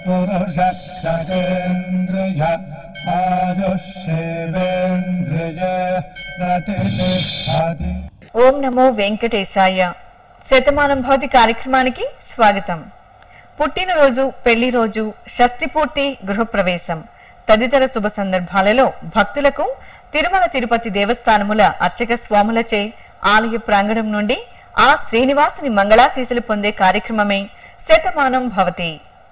పురుష సతేంద్రియ ఆయుష్యేంద్రియ ప్రతిష్టతి ఓం నమో వెంకటేశాయ శతమానం భౌతి కార్యక్రమానికి స్వాగతం పుట్టినరోజు పెళ్లి రోజు షష్ఠి పూర్తి గృహప్రవేశం తదితర శుభ సందర్భాలలో భక్తులకు తిరుమల తిరుపతి దేవస్థానముల అర్చక స్వాములచే ఆలయ ప్రాంగణం నుండి ఆ శ్రీనివాసుని మంగళాశీసులు పొందే కార్యక్రమమే శతమానం భవతి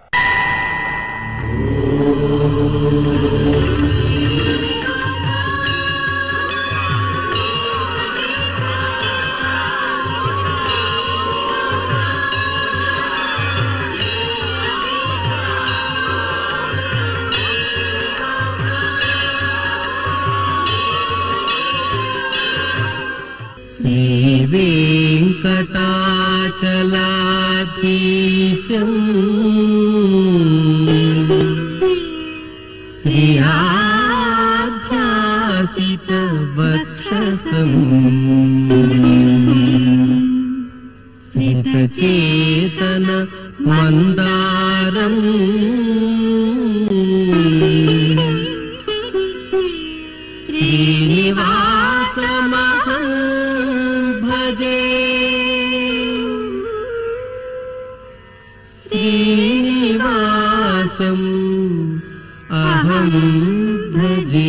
श्रीवेङ्कटाचलाधीशम् श्रियाध्यासितवक्षसम् श्रितचेतन मन्दारम् श्रीनिवासमहं भजे श्रीनिवासम् अहं भजे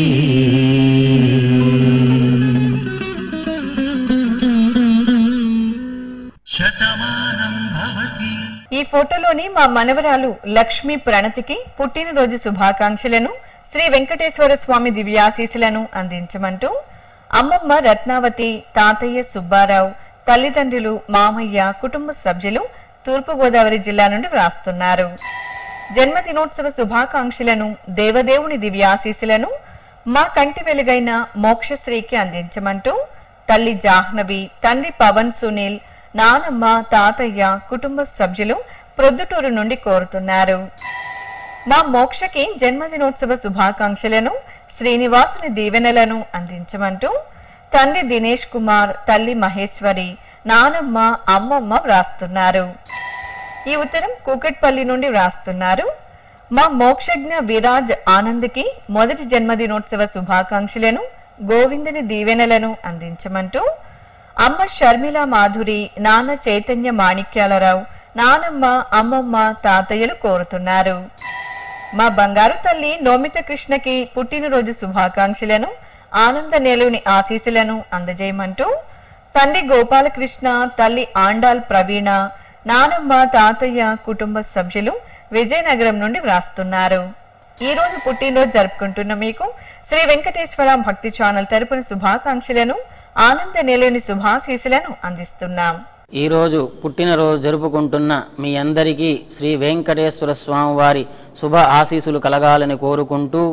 ఈ ఫోటోలోని మా మనవరాలు లక్ష్మి ప్రణతికి పుట్టినరోజు శుభాకాంక్షలను శ్రీ వెంకటేశ్వర స్వామి దివ్యాశీసులను అందించమంటూ అమ్మమ్మ రత్నావతి తాతయ్య సుబ్బారావు తల్లిదండ్రులు మామయ్య కుటుంబ సభ్యులు తూర్పుగోదావరి జిల్లా నుండి వ్రాస్తున్నారు జన్మదినోత్సవ శుభాకాంక్షలను దేవదేవుని దివ్యాశీసులను మా కంటి వెలుగైన మోక్షశ్రీకి అందించమంటూ తల్లి జాహ్నవి తండ్రి పవన్ సునీల్ నానమ్మ తాతయ్య కుటుంబ సభ్యులు ప్రొద్దుటూరు నుండి కోరుతున్నారు మా మోక్షకి జన్మదినోత్సవ శుభాకాంక్షలను శ్రీనివాసుని దీవెనలను అందించమంటూ తండ్రి దినేష్ కుమార్ తల్లి మహేశ్వరి నానమ్మ అమ్మమ్మ వ్రాస్తున్నారు ఈ ఉత్తరం కూకట్పల్లి నుండి వ్రాస్తున్నారు మా మోక్షజ్ఞ విరాజ్ ఆనంద్కి మొదటి జన్మదినోత్సవ శుభాకాంక్షలను గోవిందుని దీవెనలను అందించమంటూ అమ్మ షర్మిల మాధురి నాన్న చైతన్య మాణిక్యాలరావు నానమ్మ అమ్మమ్మ తాతయ్యలు కోరుతున్నారు మా బంగారు తల్లి నోమిత కృష్ణకి పుట్టినరోజు శుభాకాంక్షలను ఆనంద నేలుని ఆశీస్సులను అందజేయమంటూ తండ్రి గోపాలకృష్ణ తల్లి ఆండాల్ ప్రవీణ నానమ్మ తాతయ్య కుటుంబ సభ్యులు విజయనగరం నుండి వ్రాస్తున్నారు ఈ రోజు పుట్టినరోజు జరుపుకుంటున్న మీకు శ్రీ వెంకటేశ్వర భక్తి ఛానల్ తరపున శుభాకాంక్షలను ఆనంద నేలుని శుభాశీసులను అందిస్తున్నాం ఈరోజు పుట్టినరోజు జరుపుకుంటున్న మీ అందరికీ శ్రీ వెంకటేశ్వర స్వామి వారి శుభ ఆశీస్సులు కలగాలని కోరుకుంటూ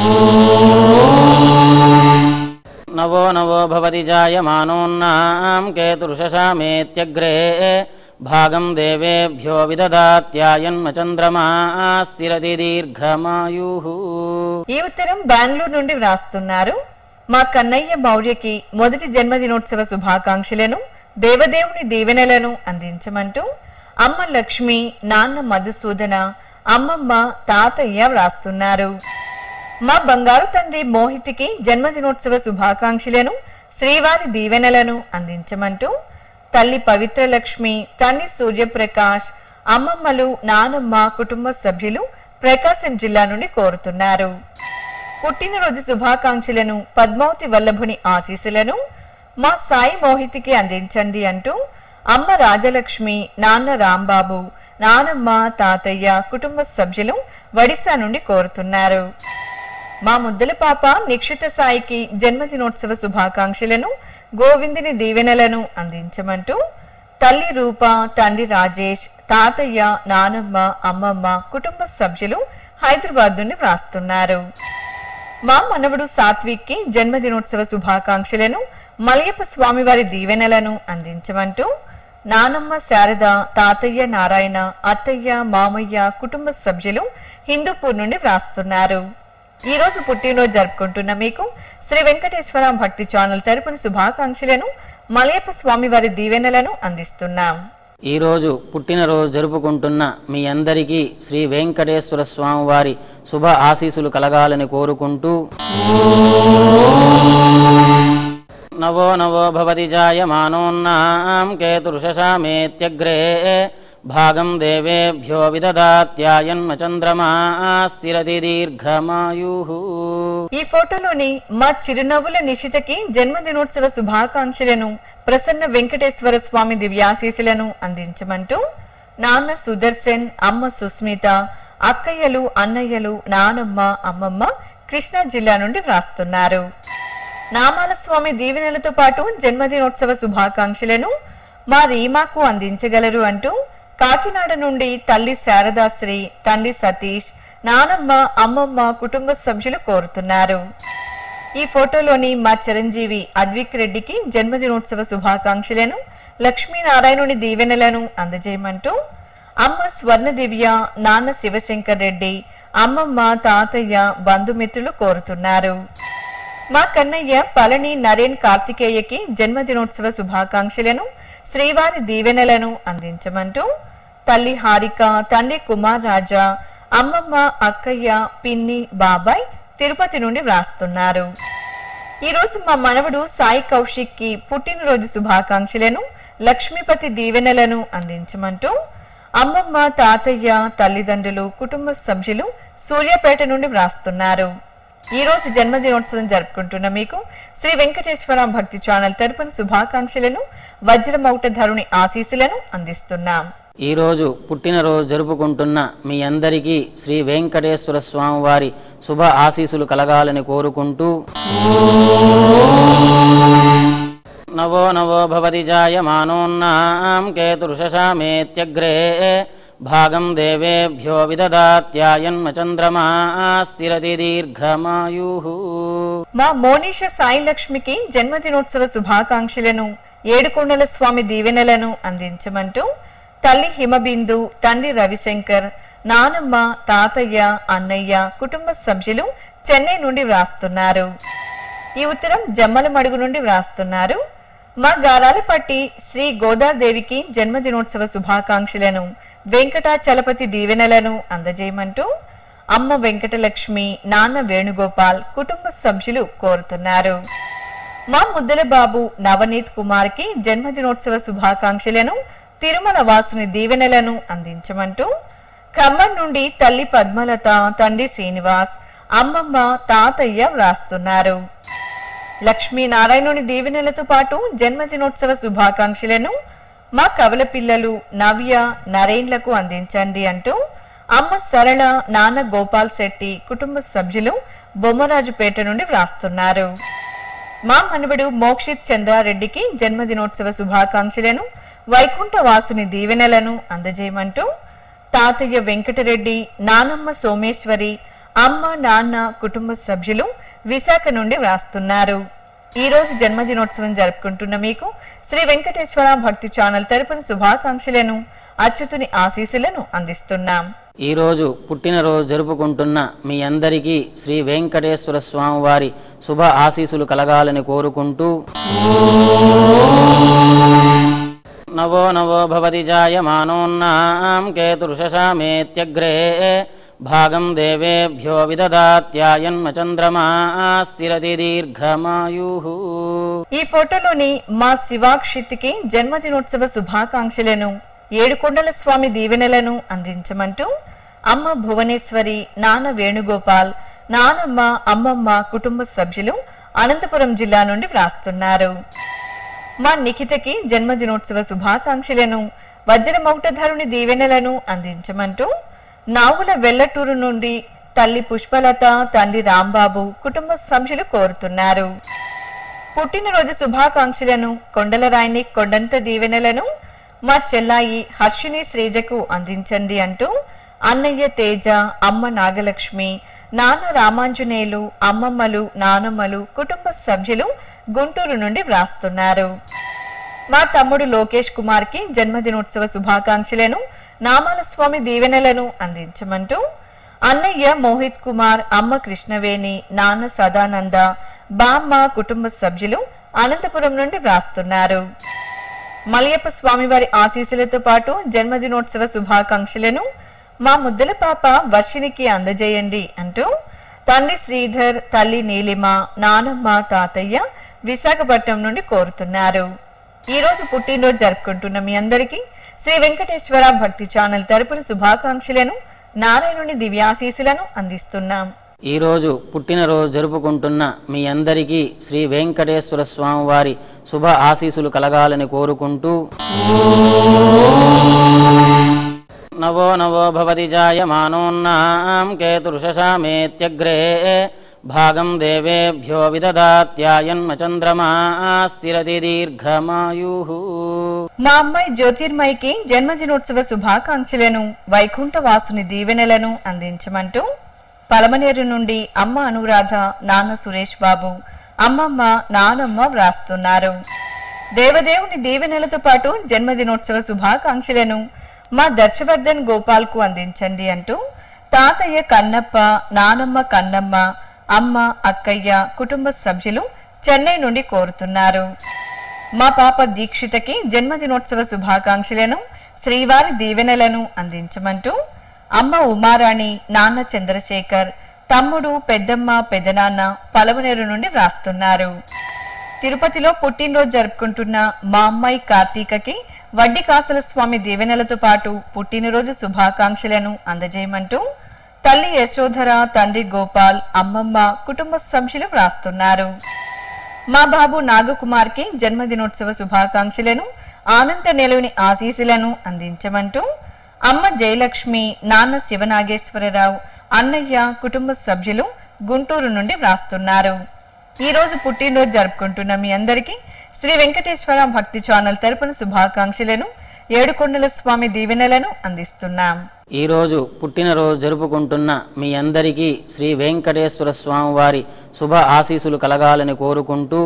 నవో నవో భవతి జాయమానోన్నాం కేతురుషామేత్యగ్రే భాగం దేవేభ్యో విదదాత్యాయన్మ చంద్రమా స్థిరతి దీర్ఘమాయు ఈ ఉత్తరం బెంగళూరు నుండి వ్రాస్తున్నారు మా కన్నయ్య మౌర్యకి మొదటి జన్మదినోత్సవ శుభాకాంక్షలను దేవదేవుని దీవెనలను అందించమంటూ అమ్మ లక్ష్మి నాన్న మధుసూదన అమ్మమ్మ తాతయ్య వ్రాస్తున్నారు మా బంగారు తండ్రి మోహితికి జన్మదినోత్సవ శుభాకాంక్షలను శ్రీవారి దీవెనలను అందించమంటూ తల్లి పవిత్ర లక్ష్మి తండ్రి సూర్యప్రకాష్ అమ్మమ్మలు నానమ్మ కుటుంబ సభ్యులు ప్రకాశం జిల్లా నుండి కోరుతున్నారు పుట్టినరోజు శుభాకాంక్షలను పద్మావతి వల్లభుని ఆశీస్సులను మా సాయి మోహితికి అందించండి అంటూ అమ్మ రాజలక్ష్మి నాన్న రాంబాబు నానమ్మ తాతయ్య కుటుంబ సభ్యులు ఒడిశా నుండి కోరుతున్నారు మా ముద్దల పాప నిక్షిత సాయికి జన్మదినోత్సవ శుభాకాంక్షలను గోవిందుని దీవెనలను అందించమంటూ తల్లి రూప తండ్రి రాజేష్ తాతయ్య నానమ్మ అమ్మమ్మ కుటుంబ సభ్యులు హైదరాబాద్ నుండి వ్రాస్తున్నారు మా మనవడు సాత్విక్ కి జన్మదినోత్సవ శుభాకాంక్షలను మలయప్ప స్వామివారి దీవెనలను అందించమంటూ నానమ్మ శారద తాతయ్య నారాయణ అత్తయ్య మామయ్య కుటుంబ సభ్యులు హిందూపూర్ నుండి వ్రాస్తున్నారు ఈ రోజు పుట్టినరోజు జరుపుకుంటున్న మీకు శ్రీ వెంకటేశ్వర భక్తి ఛానల్ తరపున శుభాకాంక్షలను మలయప్ప స్వామివారి దీవెనలను అందిస్తున్నాం ఈరోజు పుట్టినరోజు జరుపుకుంటున్న మీ అందరికీ శ్రీ వెంకటేశ్వర స్వామి వారి శుభ ఆశీస్సులు కలగాలని కోరుకుంటూ నవో నవో భవతి జాయమానోన్నాం కేతుర్షశామేత్యగ్రే భాగం దేవేభ్యో విదదాత్యాయన్మ చంద్రమా స్థిరతి దీర్ఘమాయు ఈ ఫోటోలోని మా చిరునవ్వుల నిశితకి జన్మదినోత్సవ శుభాకాంక్షలను ప్రసన్న వెంకటేశ్వర స్వామి దివ్యాశీసులను అందించమంటూ నాన్న సుదర్శన్ అమ్మ సుస్మిత అక్కయ్యలు అన్నయ్యలు నానమ్మ అమ్మమ్మ కృష్ణా జిల్లా నుండి వ్రాస్తున్నారు నామాల స్వామి దీవెనలతో పాటు జన్మదినోత్సవ శుభాకాంక్షలను మా రీమాకు అందించగలరు అంటూ కాకినాడ నుండి తల్లి శారదాశ్రీ తండ్రి సతీష్ నానమ్మ అమ్మమ్మ కుటుంబ సభ్యులు కోరుతున్నారు ఈ ఫోటోలోని మా చిరంజీవి అద్విక్ రెడ్డికి జన్మదినోత్సవ శుభాకాంక్షలను లక్ష్మీనారాయణుని దీవెనలను అందజేయమంటూ అమ్మ స్వర్ణ దివ్య నాన్న శివశంకర్ రెడ్డి అమ్మమ్మ తాతయ్య బంధుమిత్రులు కోరుతున్నారు మా కన్నయ్య పళని నరేన్ కార్తికేయకి జన్మదినోత్సవ శుభాకాంక్షలను శ్రీవారి దీవెనలను అందించమంటూ తల్లి హారిక తండ్రి కుమార్ రాజా అమ్మమ్మ అక్కయ్య పిన్ని బాబాయ్ తిరుపతి నుండి వ్రాస్తున్నారు ఈ రోజు మా మనవడు సాయి కౌశిక్ కి పుట్టినరోజు శుభాకాంక్షలను లక్ష్మీపతి దీవెనలను అందించమంటూ అమ్మమ్మ తాతయ్య తల్లిదండ్రులు కుటుంబ సభ్యులు సూర్యాపేట నుండి వ్రాస్తున్నారు ఈ రోజు జన్మదినోత్సవం జరుపుకుంటున్న మీకు శ్రీ వెంకటేశ్వర భక్తి ఛానల్ తరపున శుభాకాంక్షలను వజ్రమౌట ధరుని ఆశీస్సులను అందిస్తున్నాం ఈరోజు పుట్టినరోజు జరుపుకుంటున్న మీ అందరికీ శ్రీ వెంకటేశ్వర స్వామి వారి శుభ ఆశీస్సులు కలగాలని కోరుకుంటూ నవో నవో భవతి జాయమానోన్నాం కేతుర్షశామేత్యగ్రే భాగం దేవేభ్యో విదదాత్యాయన్మ చంద్రమా స్థిరతి దీర్ఘమాయు మా మోనీష సాయి లక్ష్మికి జన్మదినోత్సవ శుభాకాంక్షలను ఏడుకొండల స్వామి దీవెనలను అందించమంటూ తల్లి హిమబిందు తండ్రి రవిశంకర్ నానమ్మ తాతయ్య అన్నయ్య కుటుంబ సభ్యులు చెన్నై నుండి వ్రాస్తున్నారు ఈ ఉత్తరం జమ్మల మడుగు నుండి వ్రాస్తున్నారు మా గారాలపట్టి శ్రీ గోదాదేవికి జన్మదినోత్సవ శుభాకాంక్షలను వెంకటాచలపతి దీవెనలను అందజేయమంటూ అమ్మ వెంకటలక్ష్మి నాన్న వేణుగోపాల్ కుటుంబ సభ్యులు కోరుతున్నారు మా ముద్దల బాబు నవనీత్ కుమార్ కి జన్మదినోత్సవ శుభాకాంక్షలను తిరుమల వాసుని దీవెనలను అందించమంటూ ఖమ్మం నుండి తల్లి పద్మలత తండ్రి శ్రీనివాస్ అమ్మమ్మ తాతయ్య వ్రాస్తున్నారు లక్ష్మీనారాయణుని దీవెనలతో పాటు జన్మదినోత్సవ శుభాకాంక్షలను మా కవల పిల్లలు నవ్య నరేన్లకు అందించండి అంటూ అమ్మ సరళ నాన్న గోపాల్ శెట్టి కుటుంబ సభ్యులు బొమ్మరాజుపేట నుండి వ్రాస్తున్నారు మా మనవడు మోక్షిత్ చంద్రారెడ్డికి జన్మదినోత్సవ శుభాకాంక్షలను వైకుంఠ వాసుని దీవెనలను అందజేయమంటూ తాతయ్య వెంకటరెడ్డి నానమ్మ సోమేశ్వరి అమ్మ నాన్న కుటుంబ సభ్యులు విశాఖ నుండి వ్రాస్తున్నారు ఈ రోజు జన్మదినోత్సవం జరుపుకుంటున్న మీకు శ్రీ వెంకటేశ్వర భక్తి ఛానల్ తరపున శుభాకాంక్షలను అచ్యుతుని ఆశీస్సులను అందిస్తున్నాం ఈరోజు పుట్టినరోజు జరుపుకుంటున్న మీ అందరికీ శ్రీ వెంకటేశ్వర స్వామి వారి శుభ ఆశీస్సులు కలగాలని కోరుకుంటూ నవో నవో భవతి జాయమానోన్నాం కేతుర్షశామేత్యగ్రే భాగం దేవేభ్యో విదదాత్యాయన్మ చంద్రమా స్థిరతి దీర్ఘమాయు ఈ ఫోటోలోని మా శివాక్షిత్కి జన్మదినోత్సవ శుభాకాంక్షలను ఏడుకొండల స్వామి దీవెనలను అందించమంటూ అమ్మ భువనేశ్వరి నాన్న వేణుగోపాల్ నానమ్మ అమ్మమ్మ కుటుంబ సభ్యులు అనంతపురం జిల్లా నుండి వ్రాస్తున్నారు మా నిఖితకి జన్మదినోత్సవ శుభాకాంక్షలను వజ్రమౌటధరుని దీవెనలను అందించమంటూ నావుల వెల్లటూరు నుండి తల్లి పుష్పలత తండ్రి రాంబాబు కుటుంబ సభ్యులు కోరుతున్నారు పుట్టినరోజు శుభాకాంక్షలను కొండలరాయిని కొండంత దీవెనలను మా చెల్లాయి హర్షిని శ్రీజకు అందించండి అంటూ అన్నయ్య తేజ అమ్మ నాగలక్ష్మి నాన్న రామాంజనేయులు అమ్మమ్మలు నానమ్మలు కుటుంబ సభ్యులు గుంటూరు నుండి వ్రాస్తున్నారు మా తమ్ముడు లోకేష్ కుమార్ కి జన్మదినోత్సవ శుభాకాంక్షలను నామాల స్వామి దీవెనలను అందించమంటూ అన్నయ్య మోహిత్ కుమార్ అమ్మ కృష్ణవేణి నాన్న సదానంద బామ్మ కుటుంబ సభ్యులు అనంతపురం నుండి వ్రాస్తున్నారు మలయప్ప స్వామివారి ఆశీస్సులతో పాటు జన్మదినోత్సవ శుభాకాంక్షలను మా ముద్దల పాప వర్షినికి అందజేయండి అంటూ తండ్రి శ్రీధర్ తల్లి నీలిమ నానమ్మ తాతయ్య విశాఖపట్నం నుండి కోరుతున్నారు ఈ రోజు పుట్టినరోజు జరుపుకుంటున్న మీ అందరికీ శ్రీ వెంకటేశ్వర భక్తి ఛానల్ తరపున శుభాకాంక్షలను నారాయణుని దివ్యాశీసులను అందిస్తున్నాం ఈ రోజు పుట్టినరోజు జరుపుకుంటున్న మీ అందరికీ శ్రీ వెంకటేశ్వర స్వామి వారి శుభ ఆశీస్సులు కలగాలని కోరుకుంటూ నవో నవో భవతి జాయమానోన్నాం కేతుర్షశామేత్యగ్రే భాగం దేవేభ్యో విదదాత్యాయన్మ చంద్రమా స్థిరతి దీర్ఘమాయు మా అమ్మాయి జ్యోతిర్మయికి జన్మదినోత్సవ శుభాకాంక్షలను వైకుంఠ వాసుని దీవెనలను అందించమంటూ పలమనేరు నుండి అమ్మ అనురాధ నాన్న సురేష్ బాబు అమ్మమ్మ నానమ్మ వ్రాస్తున్నారు దేవదేవుని దీవెనలతో పాటు జన్మదినోత్సవ శుభాకాంక్షలను మా దర్శవర్ధన్ గోపాల్ కు అందించండి అంటూ తాతయ్య కన్నప్ప నానమ్మ కన్నమ్మ అమ్మ అక్కయ్య కుటుంబ సభ్యులు చెన్నై నుండి కోరుతున్నారు మా పాప దీక్షితకి జన్మదినోత్సవ శుభాకాంక్షలను శ్రీవారి దీవెనలను అందించమంటూ అమ్మ ఉమారాణి నాన్న చంద్రశేఖర్ తమ్ముడు పెద్దమ్మ పెదనాన్న పలవనేరు నుండి వ్రాస్తున్నారు తిరుపతిలో పుట్టినరోజు జరుపుకుంటున్న మా అమ్మాయి కార్తీకకి వడ్డీ కాసుల స్వామి దీవెనలతో పాటు పుట్టినరోజు శుభాకాంక్షలను అందజేయమంటూ తల్లి యశోధర తండ్రి గోపాల్ అమ్మమ్మ కుటుంబ సభ్యులు వ్రాస్తున్నారు మా బాబు నాగకుమార్ కి జన్మదినోత్సవ శుభాకాంక్షలను ఆనంద నిలవుని ఆశీస్సులను అందించమంటూ అమ్మ జయలక్ష్మి నాన్న శివనాగేశ్వరరావు అన్నయ్య కుటుంబ సభ్యులు గుంటూరు నుండి వ్రాస్తున్నారు ఈ రోజు పుట్టినరోజు జరుపుకుంటున్న మీ అందరికీ శ్రీ వెంకటేశ్వర భక్తి ఛానల్ తరపున శుభాకాంక్షలను ఏడుకొండల స్వామి దీవెనలను అందిస్తున్నాం ఈ రోజు పుట్టినరోజు జరుపుకుంటున్న మీ అందరికీ శ్రీ వెంకటేశ్వర స్వామి వారి శుభ ఆశీస్సులు కలగాలని కోరుకుంటూ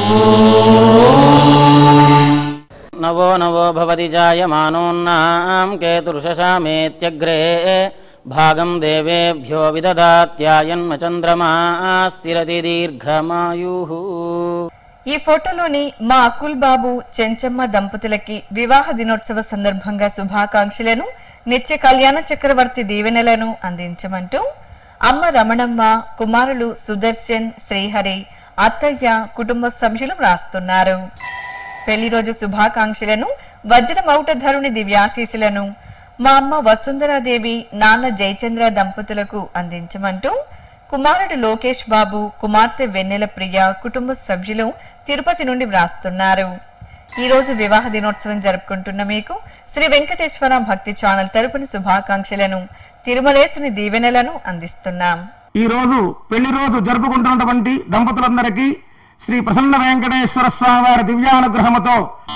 నవో నవో భవతి జాయమానోన్నాం కేతుర్షశామేత్యగ్రే భాగం దేవేభ్యో విదదాత్యాయన్మ చంద్రమా స్థిరతి దీర్ఘమాయు ఈ ఫోటోలోని మా అకుల్ బాబు చెంచమ్మ దంపతులకి వివాహ దినోత్సవ సందర్భంగా శుభాకాంక్షలను నిత్య కళ్యాణ చక్రవర్తి దీవెనలను అందించమంటూ అమ్మ రమణమ్మ కుమారులు సుదర్శన్ శ్రీహరి అత్తయ్య కుటుంబ సభ్యులు వ్రాస్తున్నారు పెళ్లి రోజు శుభాకాంక్షలను వజ్రమౌటధరుని దివ్యాశీసులను మా అమ్మ వసుంధరాదేవి నాన్న జయచంద్ర దంపతులకు అందించమంటూ కుమారుడు లోకేష్ బాబు కుమార్తె వెన్నెల ప్రియ కుటుంబ సభ్యులు తిరుపతి నుండి వ్రాస్తున్నారు ఈ రోజు వివాహ దినోత్సవం జరుపుకుంటున్న మీకు శ్రీ వెంకటేశ్వర భక్తి ఛానల్ తరపున శుభాకాంక్షలను తిరుమలేసుని దీవెనలను అందిస్తున్నాం ఈ రోజు పెళ్లి రోజు జరుపుకుంటున్నటువంటి దంపతులందరికీ శ్రీ ప్రసన్న వెంకటేశ్వర స్వామి వారి దివ్యానుగ్రహముతో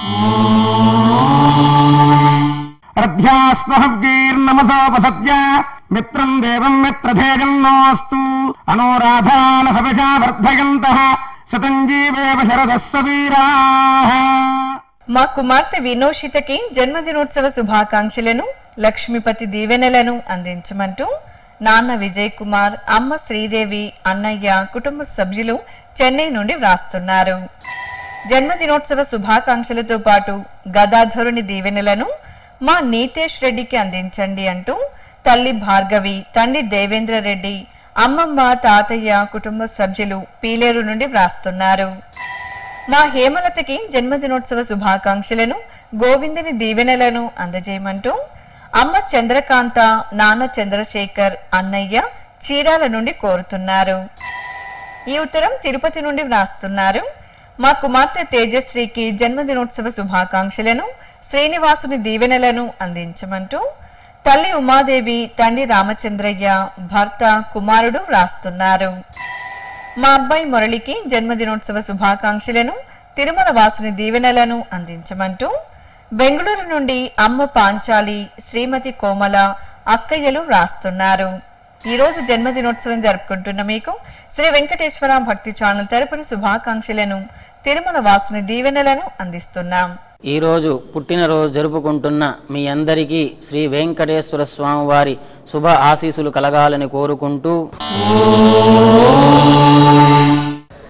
అర్ధ్యాస్మహీర్నమసోపసత్య మిత్రం దేవం మిత్రధేజన్నోస్తు అనోరాధాన సవిషా వర్ధయంత శతంజీవేవ శరదస్స వీరాః మా కుమార్తె వినోషితకి జన్మదినోత్సవ శుభాకాంక్షలను లక్ష్మీపతి దీవెనలను అందించమంటూ నాన్న విజయ్ కుమార్ అమ్మ శ్రీదేవి అన్నయ్య కుటుంబ సభ్యులు చెన్నై నుండి వ్రాస్తున్నారు జన్మదినోత్సవ శుభాకాంక్షలతో పాటు గదాధరుని దీవెనలను మా నీతేష్ రెడ్డికి అందించండి అంటూ తల్లి భార్గవి తండ్రి దేవేంద్ర రెడ్డి అమ్మమ్మ తాతయ్య కుటుంబ సభ్యులు పీలేరు నుండి వ్రాస్తున్నారు మా హేమలతకి జన్మదినోత్సవ శుభాకాంక్షలను గోవిందుని దీవెనలను అందజేయమంటూ అమ్మ చంద్రకాంత నాన్న చంద్రశేఖర్ అన్నయ్య చీరాల నుండి కోరుతున్నారు ఈ ఉత్తరం తిరుపతి నుండి వ్రాస్తున్నారు మా కుమార్తె తేజశ్రీకి జన్మదినోత్సవ శుభాకాంక్షలను శ్రీనివాసుని దీవెనలను అందించమంటూ తల్లి ఉమాదేవి తండ్రి రామచంద్రయ్య భర్త కుమారుడు వ్రాస్తున్నారు మా అబ్బాయి మురళికి జన్మదినోత్సవ శుభాకాంక్షలను తిరుమల వాసుని దీవెనలను అందించమంటూ బెంగళూరు నుండి అమ్మ పాంచాలి శ్రీమతి కోమల అక్కయ్యలు వ్రాస్తున్నారు ఈ రోజు జన్మదినోత్సవం జరుపుకుంటున్న మీకు శ్రీ వెంకటేశ్వర భక్తి ఛానల్ తరపున శుభాకాంక్షలను తిరుమల వాసుని దీవెనలను అందిస్తున్నాం ఈ రోజు పుట్టినరోజు జరుపుకుంటున్న మీ అందరికీ శ్రీ వెంకటేశ్వర స్వామి వారి శుభ ఆశీస్సులు కలగాలని కోరుకుంటూ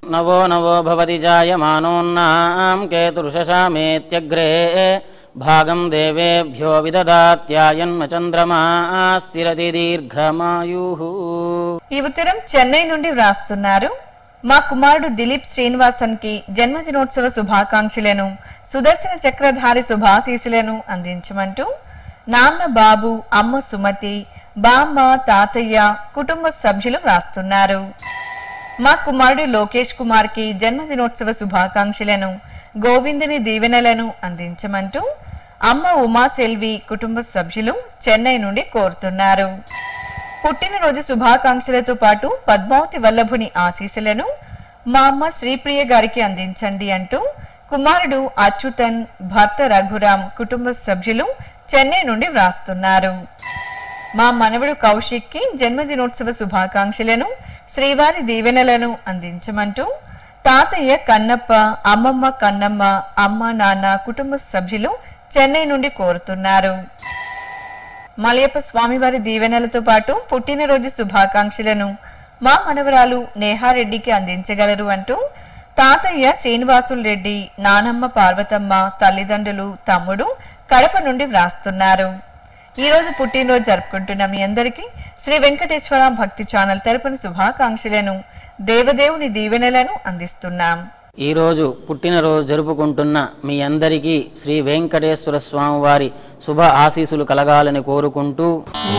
నవో నవో భవతి జాయమానోన్నాం కేతుర్షశామేత్యగ్రే భాగం దేవేభ్యో విదదాత్యాయన్మ చంద్రమా స్థిరతి దీర్ఘమాయు ఈ ఉత్తరం చెన్నై నుండి వ్రాస్తున్నారు మా కుమారుడు దిలీప్ శ్రీనివాసన్ కి జన్మదినోత్సవ శుభాకాంక్షలను సుదర్శన చక్రధారి శుభాశీసులను అందించమంటూ నాన్న బాబు అమ్మ సుమతి బామ్మ తాతయ్య కుటుంబ సభ్యులు వ్రాస్తున్నారు మా కుమారుడు లోకేష్ కుమార్ కి జన్మదినోత్సవ శుభాకాంక్షలను గోవిందుని దీవెనలను అందించమంటూ అమ్మ ఉమా సెల్వి కుటుంబ సభ్యులు చెన్నై నుండి కోరుతున్నారు పుట్టినరోజు శుభాకాంక్షలతో పాటు పద్మావతి వల్లభుని ఆశీస్సులను మా అమ్మ శ్రీప్రియ గారికి అందించండి అంటూ కుమారుడు అచ్యుతన్ భర్త రఘురాం కుటుంబ సభ్యులు చెన్నై నుండి వ్రాస్తున్నారు మా మనవడు కౌశిక్ కి జన్మదినోత్సవ శుభాకాంక్షలను శ్రీవారి దీవెనలను అందించమంటూ తాతయ్య కన్నప్ప అమ్మమ్మ కన్నమ్మ అమ్మ నాన్న కుటుంబ సభ్యులు చెన్నై నుండి కోరుతున్నారు మలయప్ప స్వామివారి దీవెనలతో పాటు పుట్టినరోజు శుభాకాంక్షలను మా మనవరాలు నేహారెడ్డికి అందించగలరు అంటూ తాతయ్య శ్రీనివాసులు రెడ్డి నానమ్మ పార్వతమ్మ తల్లిదండ్రులు తమ్ముడు కడప నుండి వ్రాస్తున్నారు ఈ రోజు పుట్టినరోజు జరుపుకుంటున్న మీ అందరికీ శ్రీ వెంకటేశ్వర భక్తి ఛానల్ తరపున శుభాకాంక్షలను దేవదేవుని దీవెనలను అందిస్తున్నాం ఈరోజు పుట్టినరోజు జరుపుకుంటున్న మీ అందరికీ శ్రీ వెంకటేశ్వర స్వామి వారి శుభ ఆశీస్సులు కలగాలని కోరుకుంటూ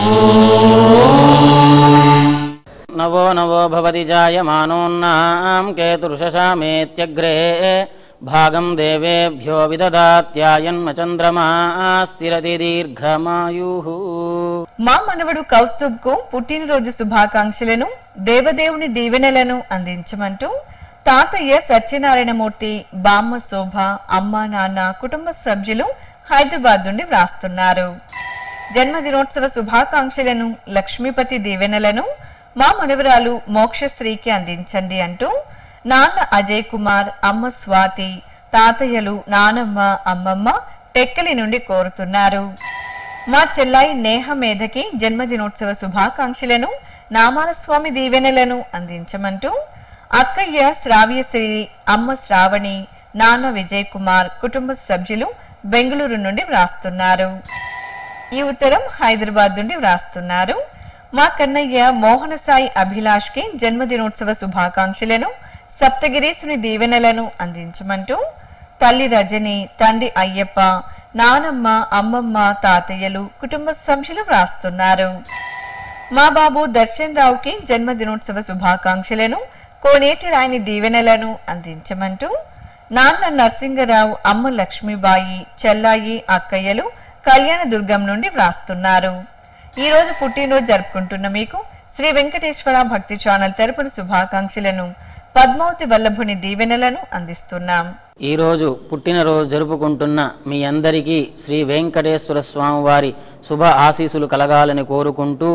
నవో నవో భవతి జాయమానోన్నాం కేతుర్షశామేత్యగ్రే భాగం దేవేభ్యో విదదాత్యాయన్మ చంద్రమా స్థిరతి దీర్ఘమాయు మా మనవడు కౌస్తుబ్ కు పుట్టినరోజు శుభాకాంక్షలను దేవదేవుని దీవెనలను అందించమంటూ తాతయ్య సత్యనారాయణమూర్తి బామ్మ శోభ అమ్మ నాన్న కుటుంబ సభ్యులు హైదరాబాద్ నుండి వ్రాస్తున్నారు జన్మదినోత్సవ శుభాకాంక్షలను లక్ష్మీపతి దీవెనలను మా మనవరాలు మోక్షశ్రీకి అందించండి అంటూ నాన్న అజయ్ కుమార్ అమ్మ స్వాతి తాతయ్యలు నానమ్మ అమ్మమ్మ టెక్కలి నుండి కోరుతున్నారు మా చెల్లాయి నేహ మేధకి జన్మదినోత్సవ శుభాకాంక్షలను నామాల స్వామి దీవెనలను అందించమంటూ అక్కయ్య శ్రావ్యశ్రీ అమ్మ శ్రావణి నాన్న విజయ్ కుమార్ కుటుంబ సభ్యులు బెంగళూరు నుండి వ్రాస్తున్నారు ఈ ఉత్తరం హైదరాబాద్ నుండి వ్రాస్తున్నారు మా కన్నయ్య మోహన సాయి అభిలాష్ కి జన్మదినోత్సవ శుభాకాంక్షలను సప్తగిరీసుని దీవెనలను అందించమంటూ తల్లి రజని తండ్రి అయ్యప్ప నానమ్మ అమ్మమ్మ తాతయ్యలు కుటుంబ సభ్యులు వ్రాస్తున్నారు మా బాబు దర్శన్ రావుకి జన్మదినోత్సవ శుభాకాంక్షలను కోనేటి రాయని దీవెనలను అందించమంటూ నాన్న నరసింగరావు అమ్మ లక్ష్మీబాయి చెల్లాయి అక్కయ్యలు కళ్యాణ దుర్గం నుండి వ్రాస్తున్నారు ఈ రోజు పుట్టినరోజు జరుపుకుంటున్న మీకు శ్రీ వెంకటేశ్వర భక్తి ఛానల్ తరపున శుభాకాంక్షలను పద్మావతి వల్లభుని దీవెనలను అందిస్తున్నాం ఈరోజు పుట్టినరోజు జరుపుకుంటున్న మీ అందరికీ శ్రీ వెంకటేశ్వర స్వామి వారి శుభ ఆశీస్సులు కలగాలని కోరుకుంటూ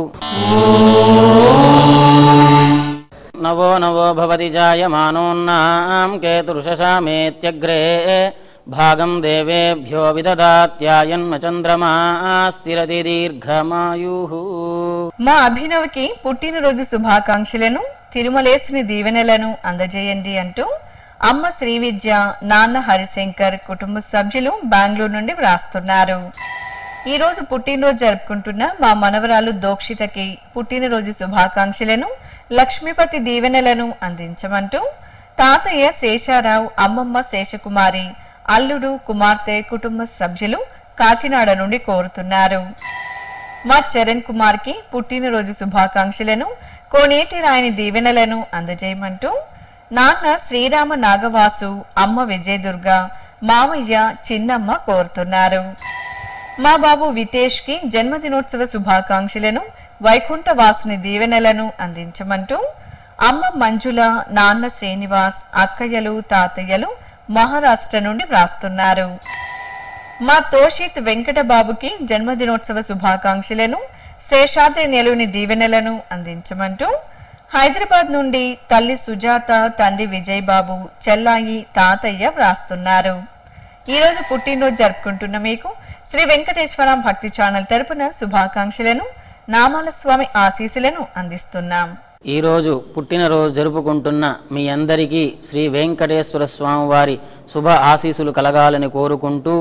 నవో నవో భవతి జాయమానోన్నాం కేతుర్షశామేత్యగ్రే భాగం దేవేభ్యో విదదాత్యాయన్మ చంద్రమా స్థిరతి దీర్ఘమాయు మా అభినవ్కి పుట్టినరోజు శుభాకాంక్షలను తిరుమలేసుని దీవెనలను అందజేయండి అంటూ అమ్మ శ్రీ విద్య నాన్న హరిశంకర్ కుటుంబ సభ్యులు బెంగళూరు నుండి వ్రాస్తున్నారు ఈ రోజు పుట్టినరోజు జరుపుకుంటున్న మా మనవరాలు దోక్షితకి పుట్టినరోజు శుభాకాంక్షలను లక్ష్మీపతి దీవెనలను అందించమంటూ తాతయ్య శేషారావు అమ్మమ్మ శేషకుమారి అల్లుడు కుమార్తె కుటుంబ సభ్యులు కాకినాడ నుండి కోరుతున్నారు మా చరణ్ కుమార్ కి పుట్టినరోజు శుభాకాంక్షలను కోనేటి రాయని దీవెనలను అందజేయమంటూ నాన్న శ్రీరామ నాగవాసు అమ్మ విజయదుర్గ మామయ్య చిన్నమ్మ కోరుతున్నారు మా బాబు వితేష్ కి జన్మదినోత్సవ శుభాకాంక్షలను వైకుంఠ వాసుని దీవెనలను అందించమంటూ అమ్మ మంజుల నాన్న శ్రీనివాస్ అక్కయ్యలు తాతయ్యలు మహారాష్ట్ర నుండి వ్రాస్తున్నారు మా తోషిత్ వెంకట బాబుకి జన్మదినోత్సవ శుభాకాంక్షలను శేషాద్రి నెలవుని దీవెనలను అందించమంటూ హైదరాబాద్ నుండి తల్లి సుజాత తండ్రి విజయ్ బాబు చెల్లాయి తాతయ్య వ్రాస్తున్నారు ఈ రోజు పుట్టినరోజు జరుపుకుంటున్న మీకు శ్రీ వెంకటేశ్వర భక్తి ఛానల్ తరపున శుభాకాంక్షలను నామాల స్వామి ఆశీస్సులను అందిస్తున్నాం ఈరోజు పుట్టినరోజు జరుపుకుంటున్న మీ అందరికీ శ్రీ వెంకటేశ్వర స్వామి వారి శుభ ఆశీస్సులు కలగాలని కోరుకుంటూ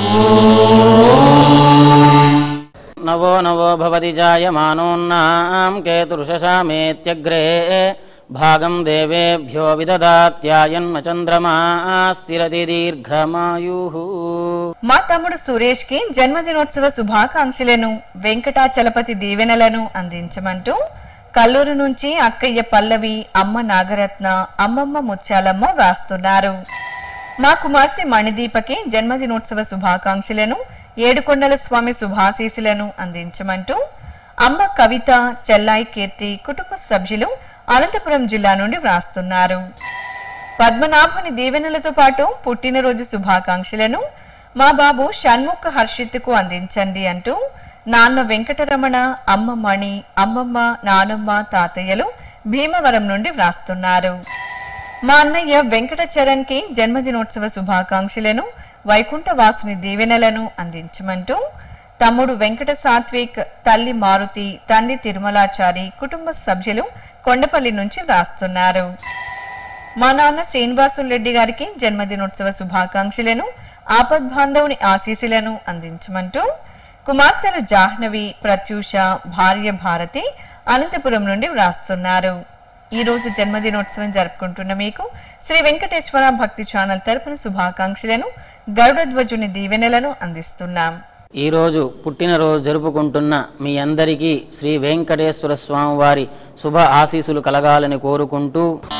నవో నవో భవతి జాయమానోన్నాం కేతురుషశామేత్యగ్రే భాగం దేవేభ్యో విదదాత్యాయన్మ చంద్రమా స్థిరతి దీర్ఘమాయు మా తమ్ముడు సురేష్ కి జన్మదినోత్సవ శుభాకాంక్షలను వెంకటాచలపతి దీవెనలను అందించమంటూ కల్లూరు నుంచి అక్కయ్య పల్లవి అమ్మ నాగరత్న అమ్మమ్మ ముత్యాలమ్మ వ్రాస్తున్నారు మా కుమార్తె మణిదీపకి జన్మదినోత్సవ శుభాకాంక్షలను ఏడుకొండల స్వామి శుభాశీసులను అందించమంటూ అమ్మ కవిత చెల్లాయి కీర్తి కుటుంబ సభ్యులు అనంతపురం జిల్లా నుండి వ్రాస్తున్నారు పద్మనాభుని దీవెనలతో పాటు పుట్టినరోజు శుభాకాంక్షలను మా బాబు షణ్ముఖ హర్షిత్కు అందించండి అంటూ నాన్న వెంకటరమణ అమ్మ మణి అమ్మమ్మ నానమ్మ తాతయ్యలు భీమవరం నుండి వ్రాస్తున్నారు మా అన్నయ్య వెంకట చరణ్ కి జన్మదినోత్సవ శుభాకాంక్షలను వైకుంఠ వాసుని దీవెనలను అందించమంటూ తమ్ముడు వెంకట సాత్విక్ తల్లి మారుతి తండ్రి తిరుమలాచారి కుటుంబ సభ్యులు కొండపల్లి నుంచి వ్రాస్తున్నారు మా నాన్న శ్రీనివాసులు రెడ్డి గారికి జన్మదినోత్సవ శుభాకాంక్షలను ఆపద్బాంధవుని ఆశీస్సులను అందించమంటూ కుమార్తెలు జాహ్నవి ప్రత్యూష భార్య భారతి అనంతపురం నుండి వ్రాస్తున్నారు ఈ రోజు జన్మదినోత్సవం జరుపుకుంటున్న మీకు శ్రీ వెంకటేశ్వర భక్తి ఛానల్ తరపున శుభాకాంక్షలను గరుడధ్వజుని దీవెనలను అందిస్తున్నాం ఈరోజు పుట్టినరోజు జరుపుకుంటున్న మీ అందరికీ శ్రీ వెంకటేశ్వర స్వామి వారి శుభ ఆశీస్సులు కలగాలని కోరుకుంటూ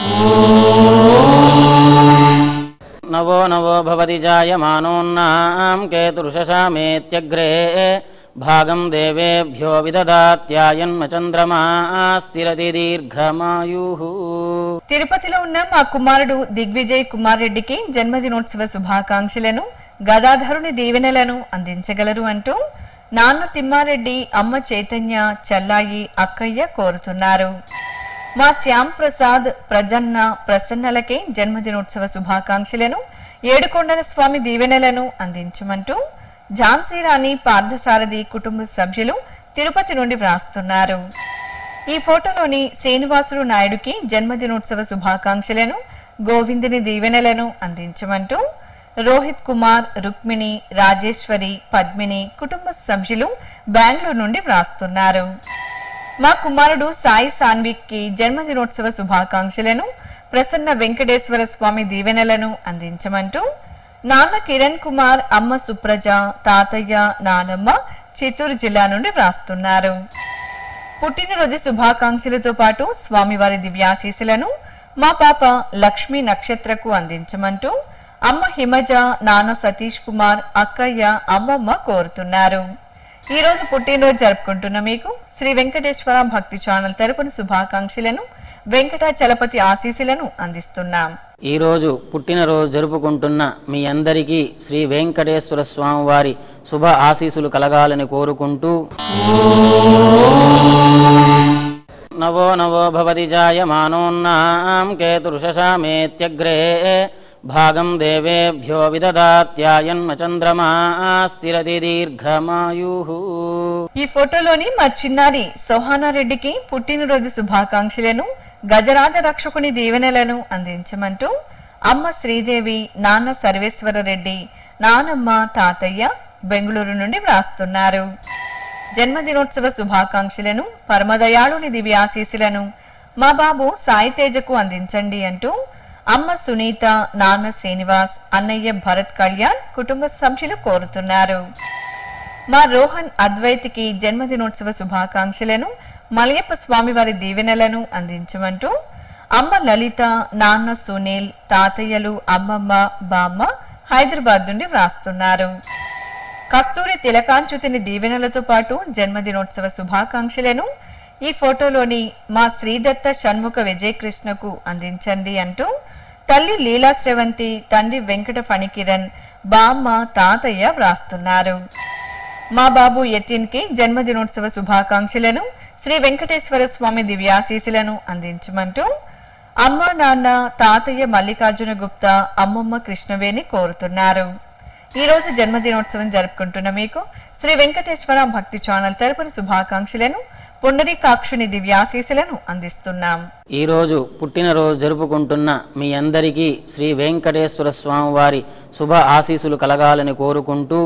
నవో నవో భవతి జాయమానోన్నాం కేతురుషశామేత్యగ్రే భాగం దేవేభ్యో విదదాత్యాయన్మ చంద్రమా స్థిరతి దీర్ఘమాయు తిరుపతిలో ఉన్న మా కుమారుడు దిగ్విజయ్ కుమార్ రెడ్డికి జన్మదినోత్సవ శుభాకాంక్షలను గదాధరుని దీవెనలను అందించగలరు అంటూ నాన్న తిమ్మారెడ్డి అమ్మ చైతన్య చెల్లాయి అక్కయ్య కోరుతున్నారు మా శ్యామ్ ప్రసాద్ ప్రజన్న ప్రసన్నలకి జన్మదినోత్సవ శుభాకాంక్షలను ఏడుకొండల స్వామి దీవెనలను అందించమంటూ ఝాన్సీ రాణి పార్థసారథి కుటుంబ సభ్యులు తిరుపతి నుండి వ్రాస్తున్నారు ఈ ఫోటోలోని శ్రీనివాసులు నాయుడుకి జన్మదినోత్సవ శుభాకాంక్షలను గోవిందుని దీవెనలను అందించమంటూ రోహిత్ కుమార్ రుక్మిణి రాజేశ్వరి పద్మిని కుటుంబ సభ్యులు బెంగళూరు నుండి వ్రాస్తున్నారు మా కుమారుడు సాయి సాన్విక్ కి జన్మదినోత్సవ శుభాకాంక్షలను ప్రసన్న వెంకటేశ్వర స్వామి దీవెనలను అందించమంటూ నాన్న కిరణ్ కుమార్ అమ్మ సుప్రజ తాతయ్య నానమ్మ చిత్తూరు జిల్లా నుండి వ్రాస్తున్నారు పుట్టినరోజు శుభాకాంక్షలతో పాటు స్వామివారి దివ్యాశీసులను మా పాప లక్ష్మీ నక్షత్రకు అందించమంటూ అమ్మ హిమజ నాన్న సతీష్ కుమార్ అక్కయ్య అమ్మమ్మ కోరుతున్నారు ఈ రోజు పుట్టినరోజు జరుపుకుంటున్న మీకు శ్రీ వెంకటేశ్వర భక్తి ఛానల్ తరపున శుభాకాంక్షలను వెంకటాచలపతి ఆశీస్సులను అందిస్తున్నాం ఈరోజు పుట్టినరోజు జరుపుకుంటున్న మీ అందరికీ శ్రీ వెంకటేశ్వర స్వామి వారి శుభ ఆశీస్సులు కలగాలని కోరుకుంటూ నవో నవో భవతి జాయమానోన్నాం కేతురుషశామేత్యగ్రే భాగం దేవేభ్యో విదదాత్యాయన్మ చంద్రమా స్థిరతి దీర్ఘమాయు ఈ ఫోటోలోని మా చిన్నారి సోహానా రెడ్డికి పుట్టినరోజు శుభాకాంక్షలను గజరాజ రక్షకుని దీవెనలను అందించమంటూ అమ్మ శ్రీదేవి నాన్న సర్వేశ్వర రెడ్డి నానమ్మ తాతయ్య బెంగళూరు నుండి వ్రాస్తున్నారు జన్మదినోత్సవ శుభాకాంక్షలను పరమదయాళుని దివ్యాశీసులను మా బాబు సాయి తేజకు అందించండి అంటూ అమ్మ సునీత నాన్న శ్రీనివాస్ అన్నయ్య భరత్ కళ్యాణ్ కుటుంబ సభ్యులు కోరుతున్నారు మా రోహన్ అద్వైతికి జన్మదినోత్సవ శుభాకాంక్షలను మలయప్ప స్వామివారి దీవెనలను అందించమంటూ అమ్మ లలిత నాన్న సునీల్ తాతయ్యలు అమ్మమ్మ బామ్మ హైదరాబాద్ నుండి వ్రాస్తున్నారు కస్తూరి తిలకాంచుతిని దీవెనలతో పాటు జన్మదినోత్సవ శుభాకాంక్షలను ఈ ఫోటోలోని మా శ్రీదత్త షణ్ముఖ విజయకృష్ణకు అందించండి అంటూ తల్లి లీలా శ్రవంతి తండ్రి వెంకట ఫణికిరణ్ బామ్మ తాతయ్య వ్రాస్తున్నారు మా బాబు యతిన్ కి జన్మదినోత్సవ శుభాకాంక్షలను శ్రీ వెంకటేశ్వర స్వామి దివ్యాశీసులను అందించమంటూ అమ్మ నాన్న తాతయ్య మల్లికార్జున గుప్తా అమ్మమ్మ కృష్ణవేణి కోరుతున్నారు ఈ రోజు జన్మదినోత్సవం జరుపుకుంటున్న మీకు శ్రీ వెంకటేశ్వర భక్తి ఛానల్ తరపున శుభాకాంక్షలను పుండరీకాక్షుని దివ్యాశీసులను అందిస్తున్నాం ఈరోజు పుట్టినరోజు జరుపుకుంటున్న మీ అందరికీ శ్రీ వెంకటేశ్వర స్వామి వారి శుభ ఆశీస్సులు కలగాలని కోరుకుంటూ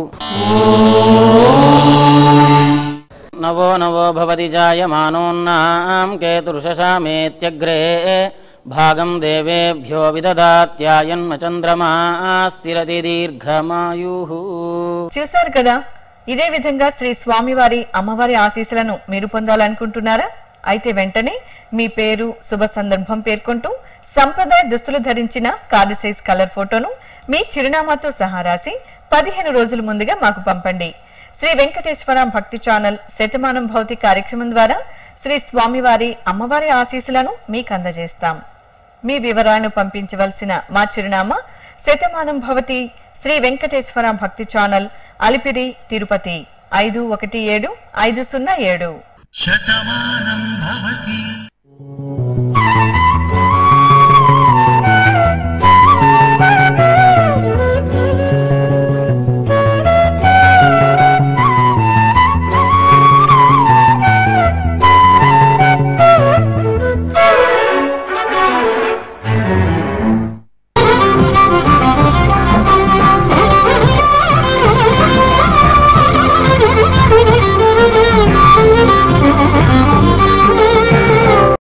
నవో నవో భవతి జాయమానోన్నాం కేతుర్షశామేత్యగ్రే భాగం దేవేభ్యో విదదాత్యాయన్మ చంద్రమా స్థిరతి దీర్ఘమాయు చూశారు కదా ఇదే విధంగా శ్రీ స్వామివారి అమ్మవారి ఆశీస్సులను మీరు పొందాలనుకుంటున్నారా అయితే వెంటనే మీ పేరు శుభ సందర్భం పేర్కొంటూ సంప్రదాయ దుస్తులు ధరించిన కార్డు సైజ్ కలర్ ఫోటోను మీ చిరునామాతో సహా రాసి పదిహేను రోజుల ముందుగా మాకు పంపండి శ్రీ వెంకటేశ్వర భక్తి ఛానల్ శతమానం భౌతి కార్యక్రమం ద్వారా శ్రీ స్వామివారి అమ్మవారి ఆశీస్సులను మీకు అందజేస్తాం మీ వివరాలను పంపించవలసిన మా చిరునామా శతమానం భవతి శ్రీ వెంకటేశ్వర భక్తి ఛానల్ అలిపిరి తిరుపతి ఐదు ఒకటి ఏడు ఐదు సున్నా ఏడు శతమానం భవతి